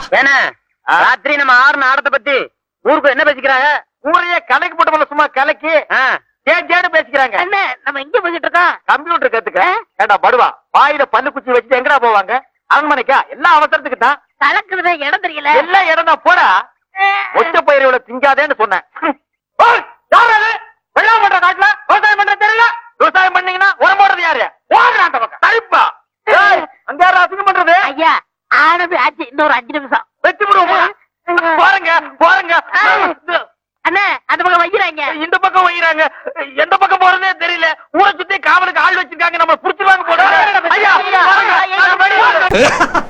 ஏன்னா ராத்திரி நம்ம ஆறு ஆடத்தை பத்தி ஊருக்கு என்ன பேசிக்கிறாங்க ஊரையே கலைக்கு போட்டு சும்மா கலைக்கு ஆ, ஜேடு பேசிக்கிறாங்க அண்ணே நம்ம எங்க போய்கிட்டு இருக்கோம் கம்ப்யூட்டர் கத்துக்க ஏண்டா படுவா வாயில பல்லு குச்சி வச்சுட்டு எங்கடா போவாங்க அரண்மனைக்கா எல்லா அவசரத்துக்கு தான் கலக்குறதா இடம் தெரியல எல்லா இடம் தான் போடா ஒச்ச பயிரோட திங்காதேன்னு சொன்னேன் ஓய், யார் அது? வெள்ளாமை பண்ற காட்டுல விவசாயம் பண்ற தெரியல விவசாயம் பண்ணீங்கன்னா உரம் போடுறது யாரு ஓடுறா அந்த பக்கம் தரிப்பா ஏய், அங்க யாரும் அசிங்கம் பண்றது ஐயா ஆனது ஆச்சு இன்னொரு அஞ்சு நிமிஷம் வெட்டி விடுவோம் போறங்க போறங்க அண்ணே அந்த பக்கம் வைக்கிறாங்க இந்த பக்கம் வைக்கிறாங்க எந்த பக்கம் போறதே தெரியல ஊரை சுத்தி காவலுக்கு ஆள் வச்சிருக்காங்க நம்ம புடிச்சிருவாங்க போல ஐயா, போறங்க.